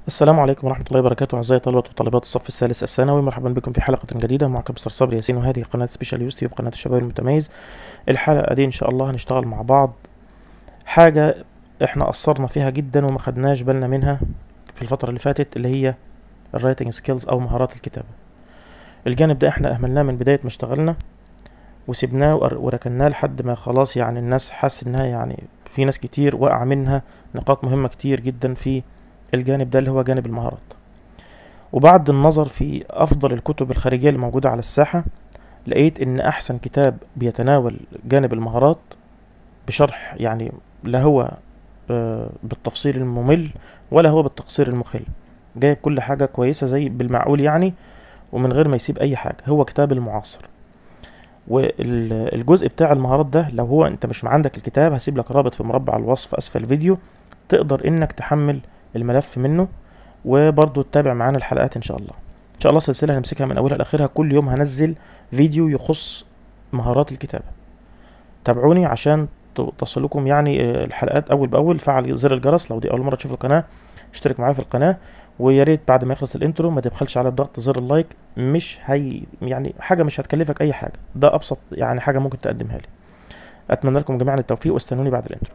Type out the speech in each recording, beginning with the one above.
السلام عليكم ورحمة الله وبركاته أعزائي طلبة وطالبات الصف الثالث الثانوي مرحبا بكم في حلقة جديدة معكم مستر صبري ياسين وهذه قناة سبيشال يوستيوب قناة الشباب المتميز الحلقة دي إن شاء الله هنشتغل مع بعض حاجة إحنا قصرنا فيها جدا وما خدناش بالنا منها في الفترة اللي فاتت اللي هي الرايتنج سكيلز أو مهارات الكتابة الجانب ده إحنا أهملناه من بداية ما اشتغلنا وسبناه ور- وركناه لحد ما خلاص يعني الناس حس إنها يعني في ناس كتير وقع منها نقاط مهمة كتير جدا في الجانب ده اللي هو جانب المهارات وبعد النظر في أفضل الكتب الخارجية اللي موجودة على الساحة لقيت إن أحسن كتاب بيتناول جانب المهارات بشرح يعني لا هو آه، بالتفصيل الممل ولا هو بالتقصير المخل جايب كل حاجة كويسة زي بالمعقول يعني ومن غير ما يسيب أي حاجة هو كتاب المعاصر والجزء بتاع المهارات ده لو هو انت مش عندك الكتاب هسيب لك رابط في مربع الوصف اسفل الفيديو تقدر انك تحمل الملف منه وبرضه تتابع معانا الحلقات ان شاء الله ان شاء الله سلسله هنمسكها من اولها لاخرها كل يوم هنزل فيديو يخص مهارات الكتابه تابعوني عشان ت- تصلكم يعني آه، الحلقات اول باول فعل زر الجرس لو دي اول مره تشوف القناه اشترك معايا في القناه ويا ريت بعد ما يخلص الانترو ما تبخلش على ضغط زر اللايك مش هي يعني حاجه مش هتكلفك اي حاجه ده ابسط يعني حاجه ممكن تقدمها لي اتمنى لكم جميعا التوفيق واستنوني بعد الانترو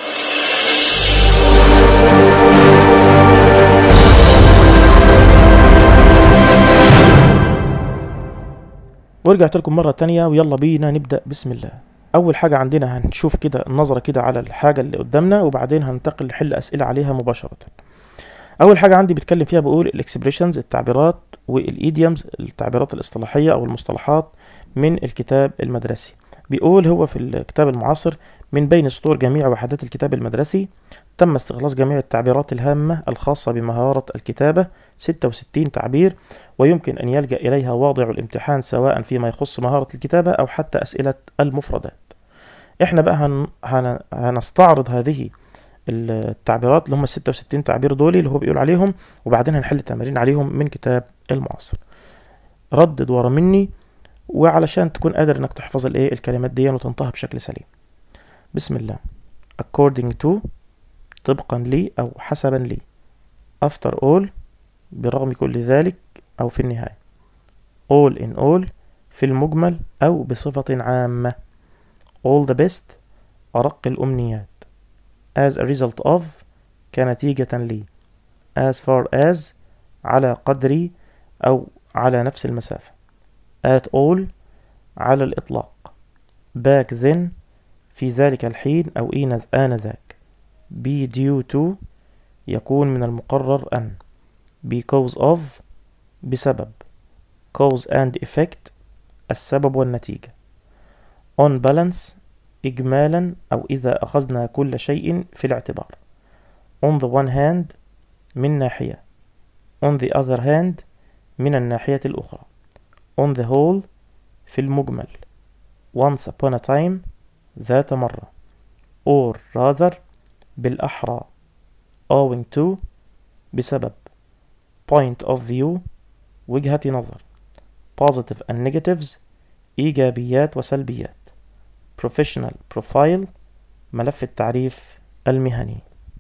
ورجعت لكم مرة تانية ويلا بينا نبدأ بسم الله أول حاجة عندنا هنشوف كده نظرة كده على الحاجة اللي قدامنا وبعدين هننتقل نحل أسئلة عليها مباشرة أول حاجة عندي بيتكلم فيها بقول الإكسبريشنز التعبيرات والإيديومز التعبيرات الاصطلاحية أو المصطلحات من الكتاب المدرسي بيقول هو في الكتاب المعاصر من بين سطور جميع وحدات الكتاب المدرسي تم استخلاص جميع التعبيرات الهامة الخاصة بمهارة الكتابة 66 تعبير ويمكن أن يلجأ إليها واضع الامتحان سواء فيما يخص مهارة الكتابة أو حتى أسئلة المفردات إحنا بقى هن... هن... هنستعرض هذه التعبيرات اللي هم ال 66 تعبير دول اللي هو بيقول عليهم وبعدين هنحل تمارين عليهم من كتاب المعاصر ردد ورا مني وعلشان تكون قادر انك تحفظ الايه الكلمات دي وتنطقها بشكل سليم بسم الله according to طبقا لي او حسبا لي after all برغم كل ذلك أو في النهاية all in all في المجمل أو بصفة عامة all the best أرق الأمنيات as a result of كنتيجة لي as far as على قدري أو على نفس المسافة at all على الإطلاق back then في ذلك الحين أو إين- آنذاك be due to يكون من المقرر أن because of بسبب cause and effect السبب والنتيجة on balance إجمالا أو إذا أخذنا كل شيء في الاعتبار on the one hand من ناحية on the other hand من الناحية الأخرى on the whole في المجمل once upon a time ذات مرة or rather بالأحرى owing to بسبب point of view وجهة نظر positive and negatives إيجابيات وسلبيات professional profile ملف التعريف المهني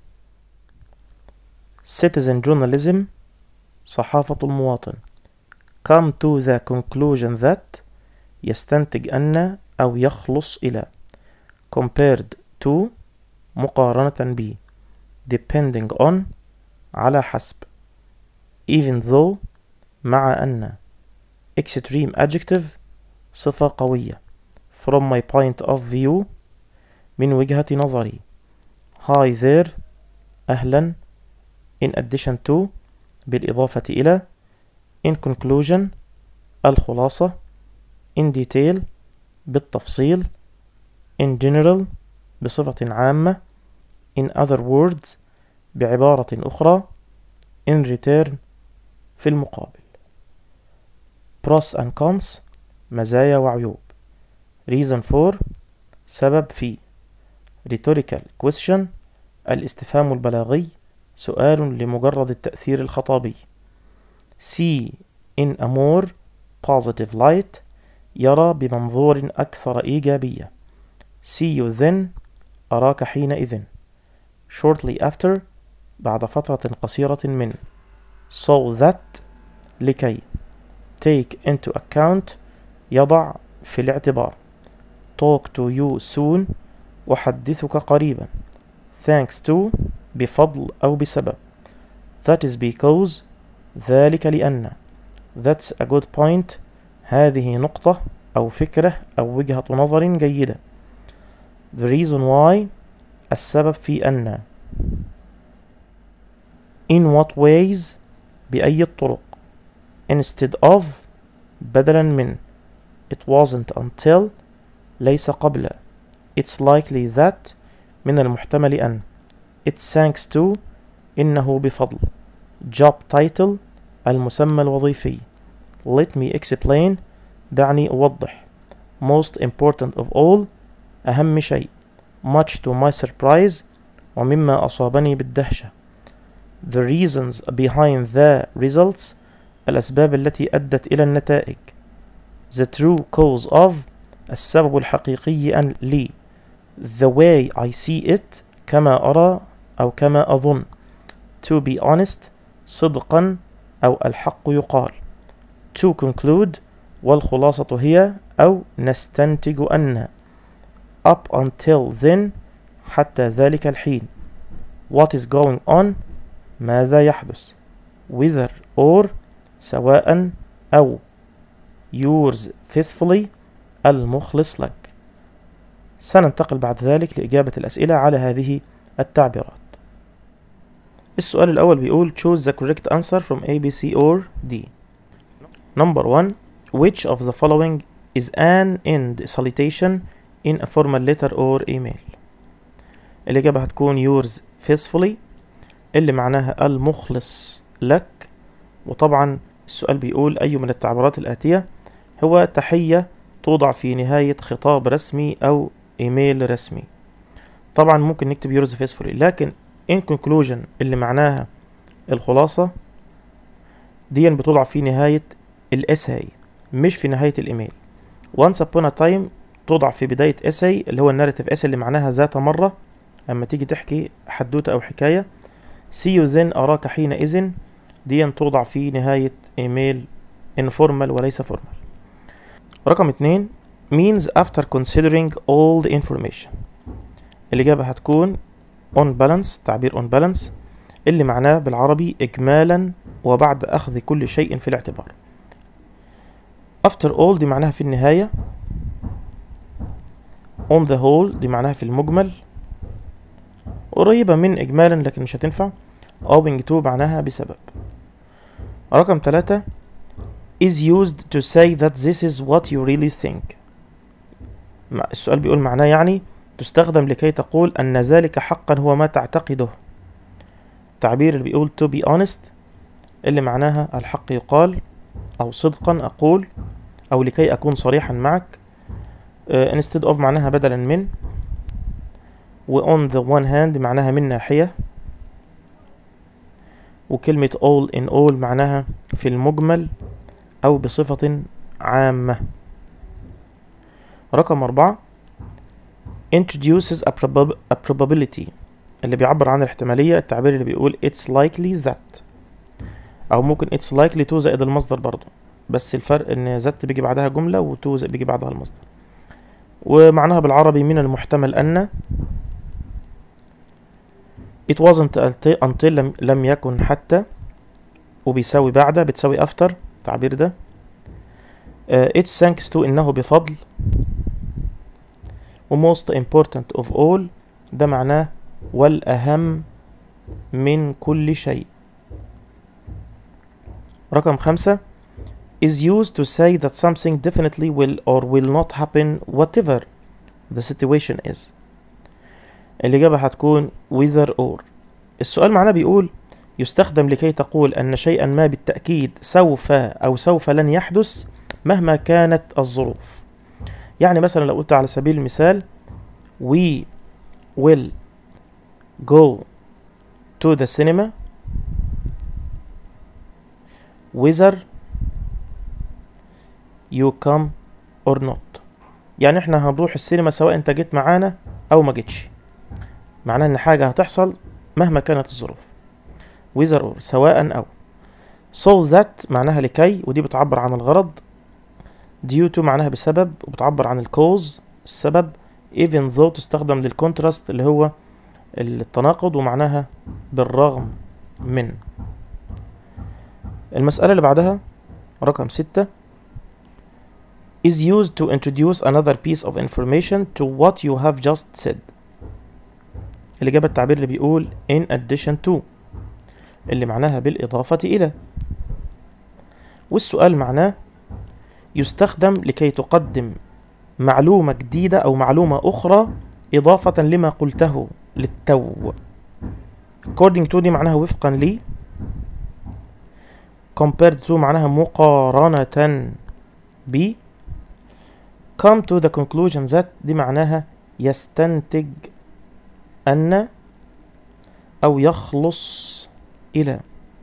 citizen journalism صحافة المواطن come to the conclusion that يستنتج أن أو يخلص إلى compared to مقارنة ب depending on على حسب even though مع أن extreme adjective صفة قوية from my point of view من وجهة نظري hi there أهلا in addition to بالإضافة إلى in conclusion الخلاصة in detail بالتفصيل in general بصفة عامة in other words بعبارة أخرى in return في المقابل pros and cons مزايا وعيوب reason for سبب في rhetorical question الاستفهام البلاغي سؤال لمجرد التأثير الخطابي see in a more positive light يرى بمنظور أكثر إيجابية see you then أراك حينئذ shortly after بعد فترة قصيرة من so that لكي take into account يضع في الاعتبار talk to you soon أحدثك قريبا thanks to بفضل أو بسبب that is because ذلك لأن that's a good point هذه نقطة أو فكرة أو وجهة نظر جيدة the reason why السبب في أن in what ways بأي الطرق instead of بدلا من it wasn't until ليس قبل it's likely that من المحتمل أن it's thanks to إنه بفضل job title المسمى الوظيفي let me explain دعني أوضح most important of all أهم شيء much to my surprise ومما أصابني بالدهشة the reasons behind the results الأسباب التي أدت إلى النتائج the true cause of السبب الحقيقي أن لي the way I see it كما أرى أو كما أظن to be honest صدقا أو الحق يقال to conclude والخلاصة هي أو نستنتج أن up until then حتى ذلك الحين what is going on ماذا يحدث whether or سواء أو yours faithfully المخلص لك سننتقل بعد ذلك لإجابة الأسئلة على هذه التعبيرات السؤال الأول بيقول choose the correct answer from A, B, C or D number one which of the following is an end salutation in a formal letter or email الإجابة هتكون yours faithfully اللي معناها المخلص لك وطبعا السؤال بيقول أي من التعبيرات الآتية هو تحية توضع في نهاية خطاب رسمي أو إيميل رسمي طبعا ممكن نكتب yours faithfully لكن in conclusion اللي معناها الخلاصة دي بتوضع في نهاية الاساي مش في نهاية الإيميل once upon a time توضع في بداية اساي اللي هو الناريتيف اساي اللي معناها ذات مرة أما تيجي تحكي حدوتة أو حكاية see you then أراك حينئذ دي توضع في نهاية إيميل informal وليس formal رقم اتنين means after considering all the information الإجابة هتكون on balance تعبير on balance اللي معناه بالعربي إجمالا وبعد أخذ كل شيء في الاعتبار after all دي معناها في النهاية on the whole دي معناها في المجمل قريبة من إجمالا لكن مش هتنفع owing to معناها بسبب رقم ثلاثة is used to say that this is what you really think السؤال بيقول معناه يعني تستخدم لكي تقول أن ذلك حقا هو ما تعتقده التعبير اللي بيقول to be honest اللي معناها الحق يقال أو صدقا أقول أو لكي أكون صريحا معك uh, instead of معناها بدلا من و on the one hand معناها من ناحية وكلمة all in all معناها في المجمل أو بصفة عامة رقم أربعة introduces a, probab a probability اللي بيعبر عن الاحتمالية التعبير اللي بيقول it's likely that أو ممكن it's likely to زائد المصدر برضو بس الفرق إن that بيجي بعدها جملة و to بيجي بعدها المصدر ومعناها بالعربي من المحتمل أن it wasn't until لم, لم يكن حتى وبيساوي بعد بتساوي after التعبير ده uh, it's thanks to إنه بفضل و most important of all ده معناه والأهم من كل شيء رقم خمسة is used to say that something definitely will or will not happen whatever the situation is الإجابة هتكون whether or السؤال معناه بيقول يستخدم لكي تقول أن شيئا ما بالتأكيد سوف أو سوف لن يحدث مهما كانت الظروف يعني مثلا لو قلت على سبيل المثال we will go to the cinema whether you come or not يعني احنا هنروح السينما سواء انت جيت معانا او ما جيتش معناه ان حاجة هتحصل مهما كانت الظروف whether or سواء أو so that معناها لكي ودي بتعبر عن الغرض due to معناها بسبب وبتعبر عن الكوز السبب even though تستخدم للكونتراست اللي هو التناقض ومعناها بالرغم من المسألة اللي بعدها رقم ستة is used to introduce another piece of information to what you have just said الإجابة التعبير اللي بيقول in addition to اللي معناها بالإضافة إلى والسؤال معناه يستخدم لكي تقدم معلومة جديدة أو معلومة أخرى إضافة لما قلته للتو according to دي معناها وفقا لي compared to معناها مقارنة ب come to the conclusion that دي معناها يستنتج أن أو يخلص إلى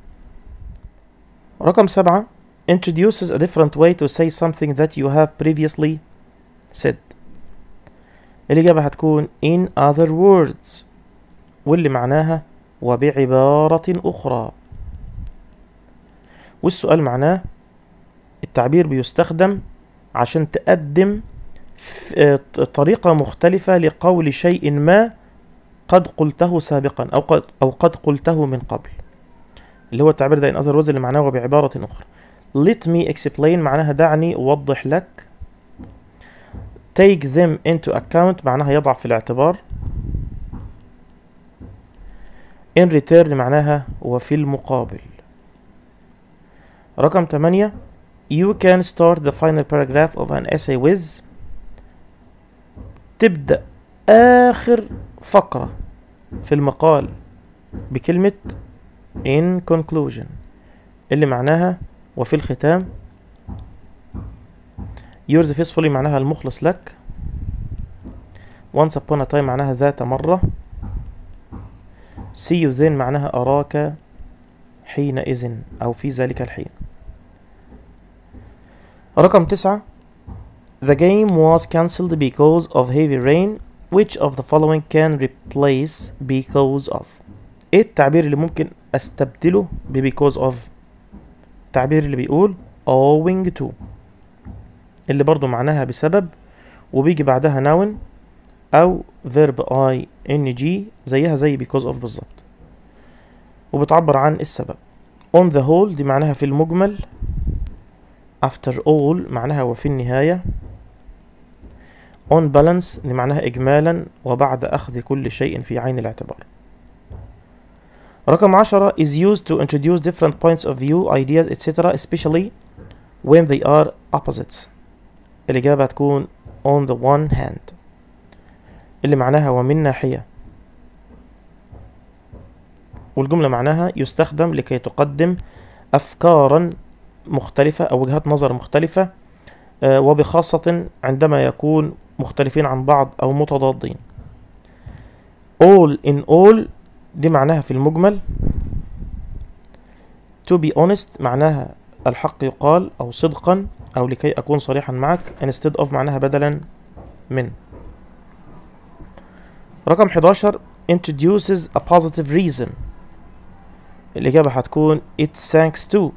رقم سبعة introduces a different way to say something that you have previously said الإجابة هتكون in other words واللي معناها وبعبارة أخرى والسؤال معناه التعبير بيستخدم عشان تقدم طريقة مختلفة لقول شيء ما قد قلته سابقا أو قد, أو قد قلته من قبل اللي هو التعبير ده in other words اللي معناه وبعبارة أخرى let me explain معناها دعني أوضح لك take them into account معناها يضع في الاعتبار in return معناها وفي المقابل رقم 8 you can start the final paragraph of an essay with تبدأ آخر فقرة في المقال بكلمة in conclusion اللي معناها وفي الختام yours faithfully معناها المخلص لك once upon a time معناها ذات مرة see you then معناها أراك حينئذ أو في ذلك الحين رقم تسعة The game was cancelled because of heavy rain Which of the following can replace because of ايه التعبير اللي ممكن استبدله ب because of التعبير اللي بيقول owing to اللي برضو معناها بسبب وبيجي بعدها noun او verb i n g زيها زي because of بالظبط وبتعبر عن السبب on the whole دي معناها في المجمل after all معناها وفي النهاية on balance دي معناها إجمالا وبعد أخذ كل شيء في عين الاعتبار رقم عشرة is used to introduce different points of view, ideas, etc. especially when they are opposites الإجابة هتكون on the one hand اللي معناها ومن ناحية والجملة معناها يستخدم لكي تقدم أفكارا مختلفة أو وجهات نظر مختلفة آه، وبخاصة عندما يكون مختلفين عن بعض أو متضادين all in all دي معناها في المجمل to be honest معناها الحق يقال أو صدقا أو لكي أكون صريحا معك instead of معناها بدلا من رقم 11 introduces a positive reason الإجابة هتكون it thanks to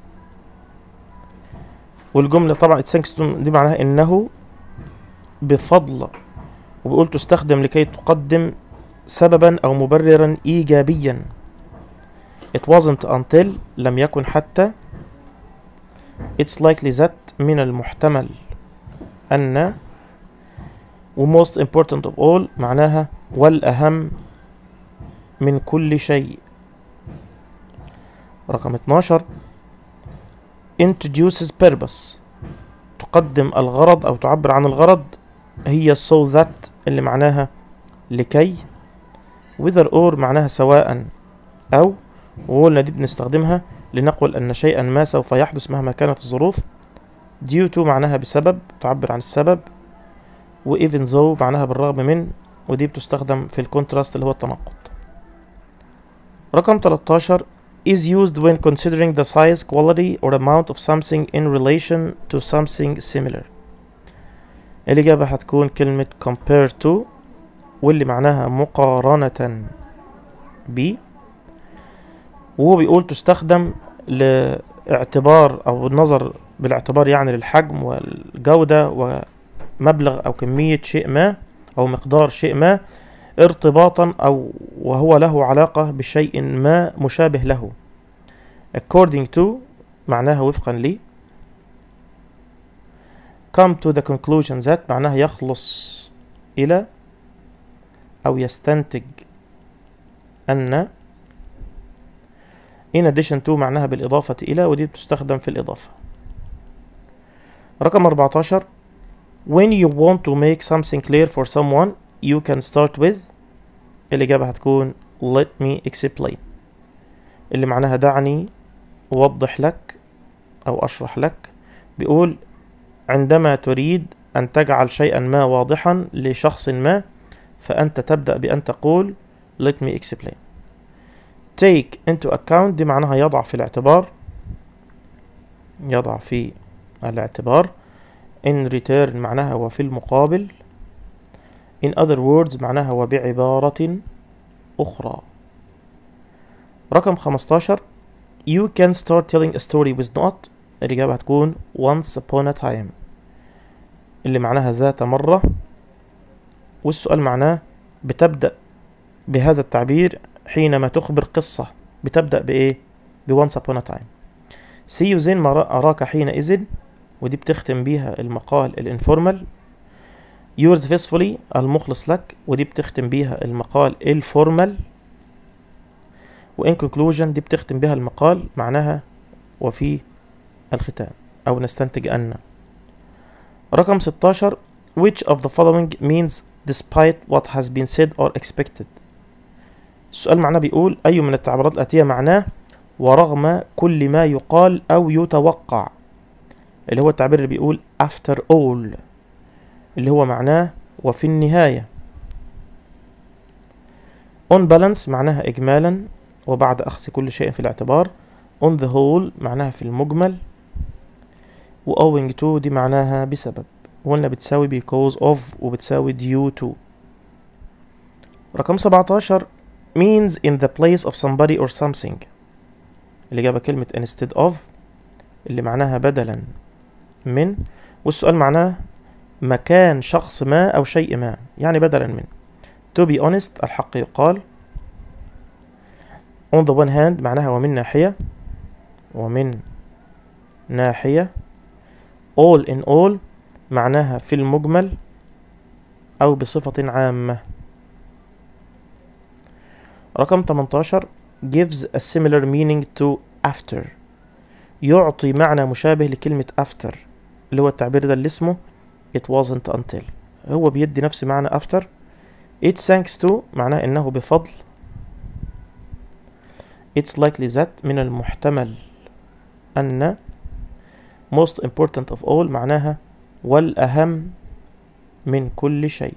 والجملة طبعا it thanks to دي معناها إنه بفضل وبيقول تستخدم لكي تقدم سببا أو مبررا إيجابيا it wasn't until لم يكن حتى it's likely that من المحتمل أن و most important of all معناها والأهم من كل شيء رقم 12 introduces purpose تقدم الغرض أو تعبر عن الغرض هي so that اللي معناها لكي whether or معناها سواء أو وقلنا دي بنستخدمها لنقل أن شيئا ما سوف يحدث مهما كانت الظروف due to معناها بسبب تعبر عن السبب و even though معناها بالرغم من ودي بتستخدم في الكونتراست اللي هو التناقض رقم 13 is used when considering the size, quality or amount of something in relation to something similar الإجابة هتكون كلمة compare to واللي معناها مقارنة ب وهو بيقول تستخدم لاعتبار او النظر بالاعتبار يعني للحجم والجودة ومبلغ او كمية شيء ما او مقدار شيء ما ارتباطا او وهو له علاقة بشيء ما مشابه له according to معناها وفقا لي come to the conclusion that معناها يخلص إلى أو يستنتج أن in addition to معناها بالإضافة إلى ودي بتستخدم في الإضافة رقم 14 when you want to make something clear for someone you can start with الإجابة هتكون let me explain اللي معناها دعني أوضح لك أو أشرح لك بيقول عندما تريد أن تجعل شيئا ما واضحا لشخص ما فأنت تبدأ بأن تقول let me explain take into account دي معناها يضع في الاعتبار يضع في الاعتبار in return معناها وفي المقابل in other words معناها وبعبارة أخرى رقم 15 you can start telling a story with not الإجابة هتكون once upon a time اللي معناها ذات مرة والسؤال معناه بتبدأ بهذا التعبير حينما تخبر قصة بتبدأ بإيه؟ ب once upon a time see you then ما أراك حينئذ ودي بتختم بيها المقال الانفورمال yours faithfully المخلص لك ودي بتختم بيها المقال الفورمال وإن conclusion دي بتختم بها المقال معناها وفي الختام أو نستنتج أن رقم 16 which of the following means despite what has been said or expected السؤال معناه بيقول أي من التعبيرات الآتية معناه ورغم كل ما يقال أو يتوقع اللي هو التعبير اللي بيقول after all اللي هو معناه وفي النهاية on balance معناها إجمالا وبعد أخذ كل شيء في الاعتبار on the whole معناها في المجمل و owing to دي معناها بسبب وقلنا بتساوي because of وبتساوي due to رقم 17 means in the place of somebody or something اللي جابها كلمة instead of اللي معناها بدلا من والسؤال معناه مكان شخص ما أو شيء ما يعني بدلا من to be honest الحق يقال on the one hand معناها ومن ناحية ومن ناحية all in all معناها في المجمل أو بصفة عامة رقم 18 gives a similar meaning to after يعطي معنى مشابه لكلمة after اللي هو التعبير ده اللي اسمه it wasn't until هو بيدي نفس معنى after it thanks to معناه انه بفضل it's likely that من المحتمل أن most important of all معناها والأهم من كل شيء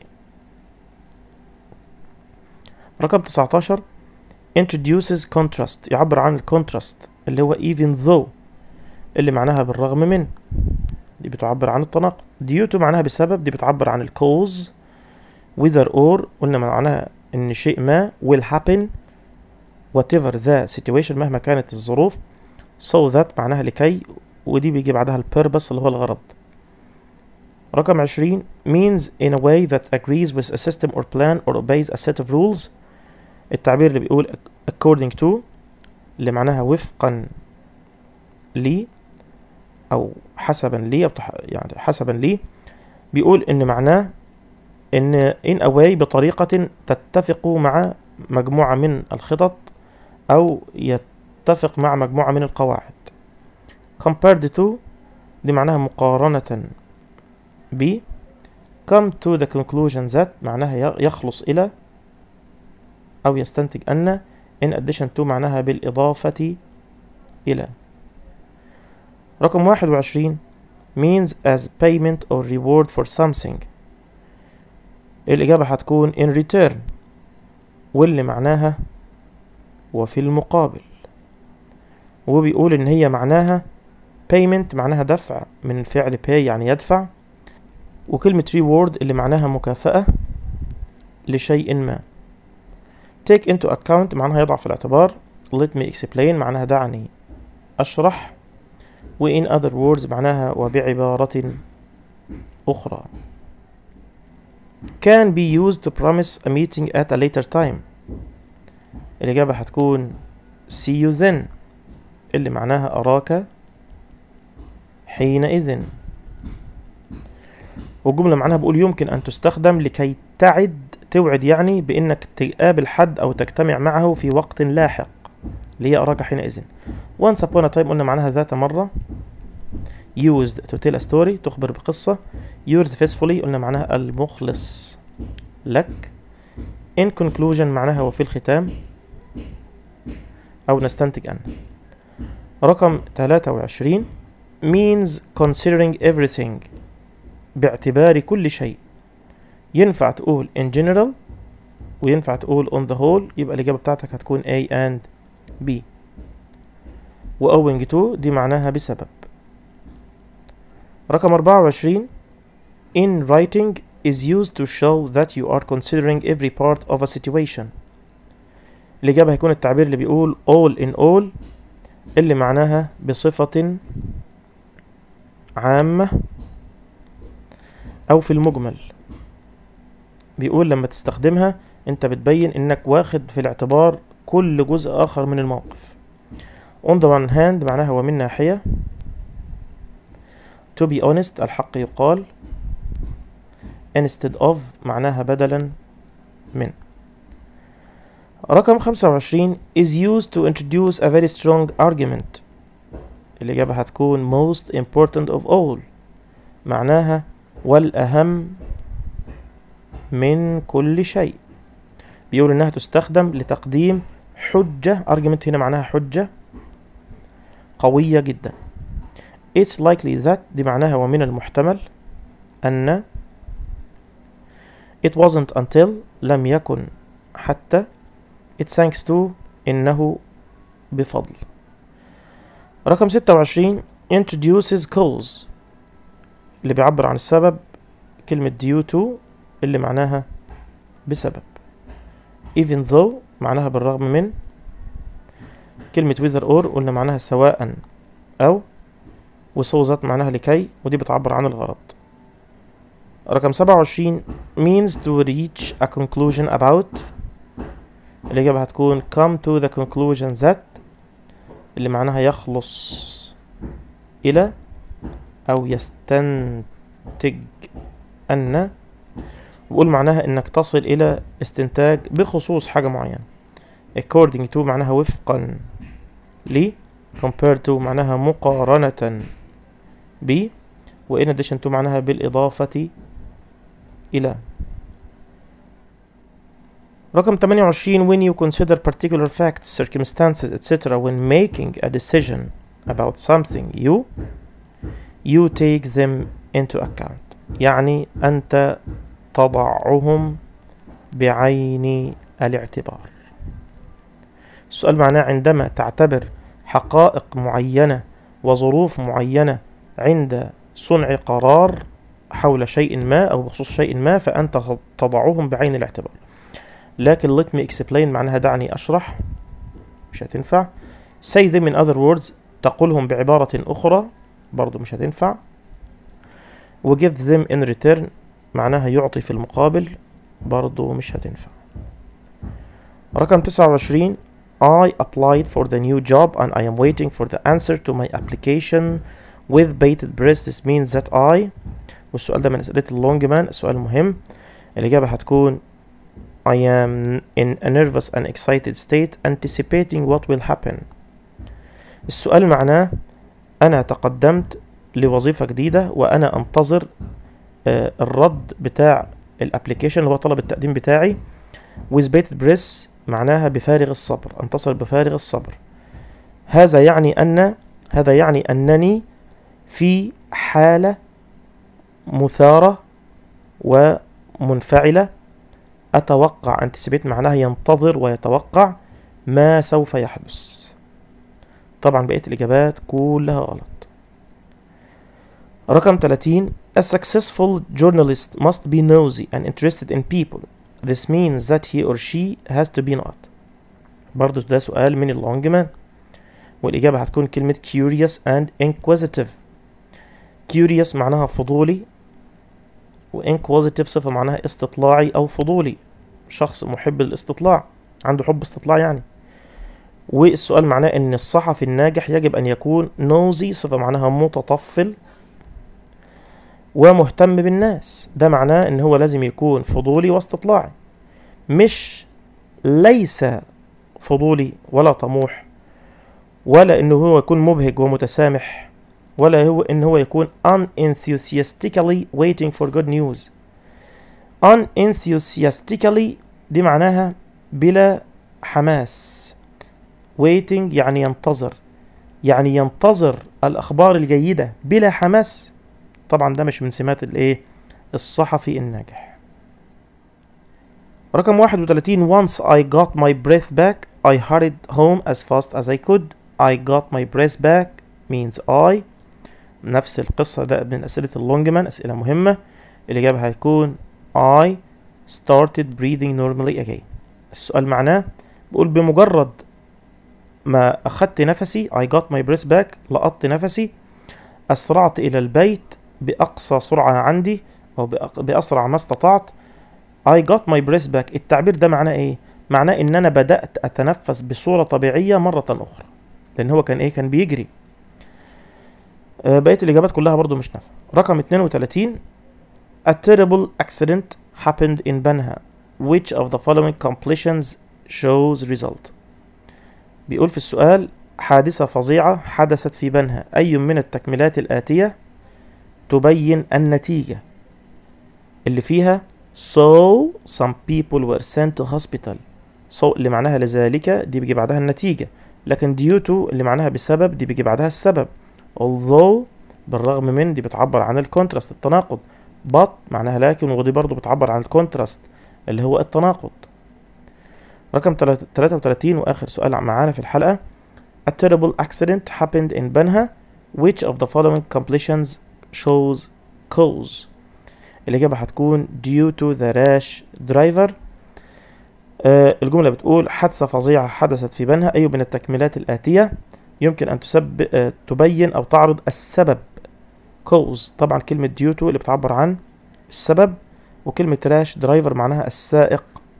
رقم 19 introduces contrast يعبر عن الكونتراست اللي هو even though اللي معناها بالرغم من دي بتعبر عن التناقض due to معناها بسبب دي بتعبر عن الكوز whether or قلنا معناها ان شيء ما will happen whatever the situation مهما كانت الظروف so that معناها لكي ودي بيجي بعدها البيربس اللي هو الغرض رقم 20 means in a way that agrees with a system or plan or obeys a set of rules التعبير اللي بيقول according to اللي معناها وفقا لي او حسبا لي أو يعني حسبا لي بيقول ان معناه ان in a way بطريقة تتفق مع مجموعة من الخطط او يتفق مع مجموعة من القواعد compared to دي معناها مقارنة ب come to the conclusion that معناها يخلص إلى أو يستنتج أن in addition to معناها بالإضافة إلى رقم واحد وعشرين means as payment or reward for something الإجابة هتكون in return واللي معناها وفي المقابل وبيقول إن هي معناها payment معناها دفع من فعل pay يعني يدفع وكلمة reward اللي معناها مكافأة لشيء ما take into account معناها يضع في الاعتبار let me explain معناها دعني أشرح و in other words معناها وبعبارة أخرى can be used to promise a meeting at a later time الإجابة هتكون see you then اللي معناها أراك حينئذ والجملة معناها بقول يمكن أن تستخدم لكي تعد توعد يعني بإنك تقابل حد أو تجتمع معه في وقت لاحق اللي هي أراك حينئذ once upon a time قلنا معناها ذات مرة used to tell a story تخبر بقصة yours faithfully قلنا معناها المخلص لك in conclusion معناها وفي الختام أو نستنتج أن رقم 23 means considering everything باعتبار كل شيء ينفع تقول in general وينفع تقول on the whole يبقى الإجابة بتاعتك هتكون A and B و owing to دي معناها بسبب رقم 24 in writing is used to show that you are considering every part of a situation الإجابة هيكون التعبير اللي بيقول all in all اللي معناها بصفة عامة أو في المجمل بيقول لما تستخدمها أنت بتبين إنك واخد في الاعتبار كل جزء آخر من الموقف on the one hand معناها ومن ناحية to be honest الحق يقال instead of معناها بدلا من رقم 25 is used to introduce a very strong argument الإجابة هتكون most important of all معناها والأهم من كل شيء بيقول إنها تستخدم لتقديم حجة argument هنا معناها حجة قوية جدا it's likely that دي معناها ومن المحتمل أن it wasn't until لم يكن حتى it thanks to إنه بفضل رقم 26 introduces cause اللي بيعبر عن السبب كلمة due to اللي معناها بسبب even though معناها بالرغم من كلمة whether or قلنا معناها سواء أو وسو ذات معناها لكي ودي بتعبر عن الغرض رقم 27 means to reach a conclusion about الإجابة هتكون come to the conclusion that اللي معناها يخلص إلى أو يستنتج أن وقول معناها إنك تصل إلى استنتاج بخصوص حاجة معينة according to معناها وفقا ل compared to معناها مقارنة ب و in addition to معناها بالإضافة إلى رقم 28 when you consider particular facts, circumstances, etc. when making a decision about something you you take them into account يعني أنت تضعهم بعين الاعتبار السؤال معناه عندما تعتبر حقائق معينة وظروف معينة عند صنع قرار حول شيء ما أو بخصوص شيء ما فأنت تضعهم بعين الاعتبار لكن let me explain معناها دعني أشرح مش هتنفع say them in other words تقولهم بعبارة أخرى برضو مش هتنفع و give them in return معناها يعطي في المقابل برضو مش هتنفع رقم 29 I applied for the new job and I am waiting for the answer to my application with bated breath this means that I والسؤال ده من أسئلة اللونج مان السؤال مهم الإجابة هتكون I am in a nervous and excited state anticipating what will happen السؤال معناه أنا تقدمت لوظيفة جديدة وأنا أنتظر آه الرد بتاع الابليكيشن اللي هو طلب التقديم بتاعي with bated breath معناها بفارغ الصبر انتصر بفارغ الصبر هذا يعني أن هذا يعني أنني في حالة مثارة ومنفعلة أتوقع anticipate معناها ينتظر ويتوقع ما سوف يحدث طبعا بقية الإجابات كلها غلط رقم 30 A successful journalist must be nosy and interested in people This means that he or she has to be not برضو ده سؤال من اللونج مان والإجابة هتكون كلمة curious and inquisitive curious معناها فضولي و inquisitive صفة معناها استطلاعي أو فضولي شخص محب للاستطلاع عنده حب استطلاع يعني والسؤال معناه ان الصحفي الناجح يجب ان يكون نوزي صفة معناها متطفل ومهتم بالناس ده معناه ان هو لازم يكون فضولي واستطلاعي مش ليس فضولي ولا طموح ولا انه هو يكون مبهج ومتسامح ولا هو ان هو يكون unenthusiastically waiting for good news unenthusiastically دي معناها بلا حماس waiting يعني ينتظر يعني ينتظر الأخبار الجيدة بلا حماس طبعا ده مش من سمات الايه الصحفي الناجح رقم 31 once I got my breath back I hurried home as fast as I could I got my breath back means I نفس القصة ده من أسئلة اللونجمان أسئلة مهمة الإجابة هتكون I started breathing normally again السؤال معناه بقول بمجرد ما أخدت نفسي I got my breath back لقطت نفسي أسرعت إلى البيت بأقصى سرعة عندي أو بأق- بأسرع ما استطعت I got my breath back التعبير ده معناه إيه؟ معناه إن أنا بدأت أتنفس بصورة طبيعية مرة أخرى لأن هو كان إيه؟ كان بيجري آه، بقية الإجابات كلها برضو مش نافعة رقم 32 A terrible accident happened in Banha which of the following completions shows result بيقول في السؤال حادثة فظيعة حدثت في بنها أي من التكملات الآتية تبين النتيجة اللي فيها so some people were sent to hospital so اللي معناها لذلك دي بيجي بعدها النتيجة لكن due to اللي معناها بسبب دي بيجي بعدها السبب although بالرغم من دي بتعبر عن الكونتراست التناقض but معناها لكن ودي برضو بتعبر عن الكونتراست اللي هو التناقض رقم 33 واخر سؤال معانا في الحلقة A terrible accident happened in Banha which of the following completions shows cause الإجابة هتكون due to the rash driver آه الجملة بتقول حادثة فظيعة حدثت في بنها أي من التكميلات الآتية يمكن أن تسب آه تبين أو تعرض السبب cause طبعا كلمة due to اللي بتعبر عن السبب وكلمة راش درايفر معناها السائق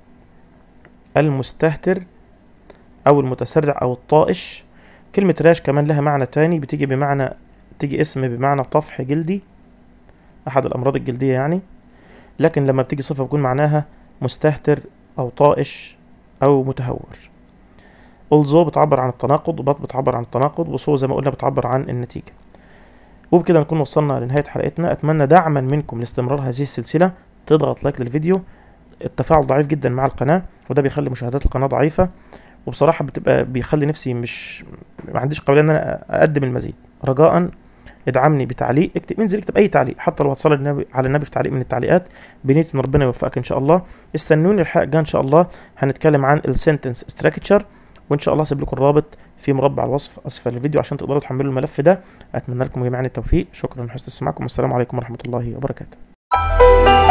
المستهتر أو المتسرع أو الطائش كلمة راش كمان لها معنى تاني بتيجي بمعنى تيجي اسم بمعنى طفح جلدي أحد الأمراض الجلدية يعني لكن لما بتيجي صفة بيكون معناها مستهتر أو طائش أو متهور although بتعبر عن التناقض وبط بتعبر عن التناقض وصو زي ما قلنا بتعبر عن النتيجة وبكده نكون وصلنا لنهاية حلقتنا أتمنى دعما منكم لاستمرار هذه السلسلة تضغط لايك للفيديو التفاعل ضعيف جدا مع القناة وده بيخلي مشاهدات القناة ضعيفة وبصراحة بتبقى بيخلي نفسي مش ما عنديش قابلية ان انا اقدم المزيد رجاء ادعمني بتعليق اكتب انزل اكتب اي تعليق حتى لو هتصلي النبي على النبي في تعليق من التعليقات بنية ان ربنا يوفقك ان شاء الله استنوني الحلقة الجاية ان شاء الله هنتكلم عن السنتنس ستراكشر وان شاء الله هسيب لكم الرابط في مربع الوصف اسفل الفيديو عشان تقدروا تحملوا الملف ده اتمنى لكم جميعا التوفيق شكرا لحسن استماعكم والسلام عليكم ورحمة الله وبركاته